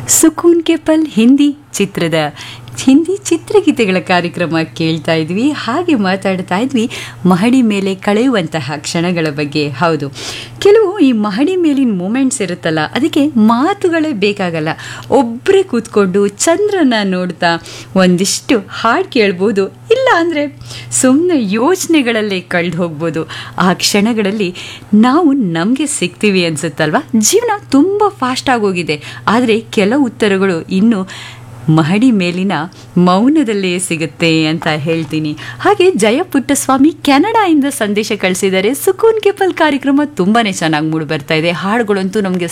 ಸುಕೂನ್ K ಪಲ್ ಹಿಂದಿ ಚಿತ್ರದ ಹಿಂದಿ ಚಿತ್ರಗೀತೆಗಳ ಕಾರ್ಯಕ್ರಮ ಕೇಳ್ತಾ ಇದ್ವಿ ಹಾಗೆ ಮಾತಾಡ್ತಾ ಇದ್ವಿ ಮಹಡಿ ಮೇಲೆ ಕಳೆಯುವಂತಹ ಕ್ಷಣಗಳ ಬಗ್ಗೆ ಹೌದು ಕೆಲವು ಈ ಮಹಡಿ ಮೇಲಿನ ಮೂಮೆಂಟ್ಸ್ ಇರುತ್ತಲ್ಲ ಅದಕ್ಕೆ ಮಾತುಗಳೇ ಬೇಕಾಗಲ್ಲ ಒಬ್ಬರೇ ಕೂತ್ಕೊಂಡು ಚಂದ್ರನ ನೋಡ್ತಾ ಒಂದಿಷ್ಟು ಹಾಡು ಕೇಳ್ಬೋದು ಇಲ್ಲ ಅಂದರೆ ಸುಮ್ಮನೆ ಯೋಚನೆಗಳಲ್ಲೇ ಕಳೆದು ಹೋಗ್ಬೋದು ಆ ಕ್ಷಣಗಳಲ್ಲಿ ನಾವು ನಮಗೆ ಸಿಗ್ತೀವಿ ಅನ್ಸುತ್ತಲ್ವಾ ಜೀವನ ತುಂಬ ಫಾಸ್ಟ್ ಆಗೋಗಿದೆ ಆದರೆ ಕೆಲವು ಉತ್ತರಗಳು ಇನ್ನೂ ಮಹಡಿ ಮೇಲಿನ ಮೌನದಲ್ಲೇ ಸಿಗುತ್ತೆ ಅಂತ ಹೇಳ್ತೀನಿ ಹಾಗೆ ಜಯ ಪುಟ್ಟಸ್ವಾಮಿ ಕೆನಡಾಯಿಂದ ಸಂದೇಶ ಕಳಿಸಿದ್ದಾರೆ ಸುಕೂನ್ ಕೆಪಲ್ ಕಾರ್ಯಕ್ರಮ ತುಂಬಾನೇ ಚೆನ್ನಾಗಿ ಮೂಡಿ ಬರ್ತಾ ಇದೆ ಹಾಡುಗಳಂತೂ ನಮಗೆ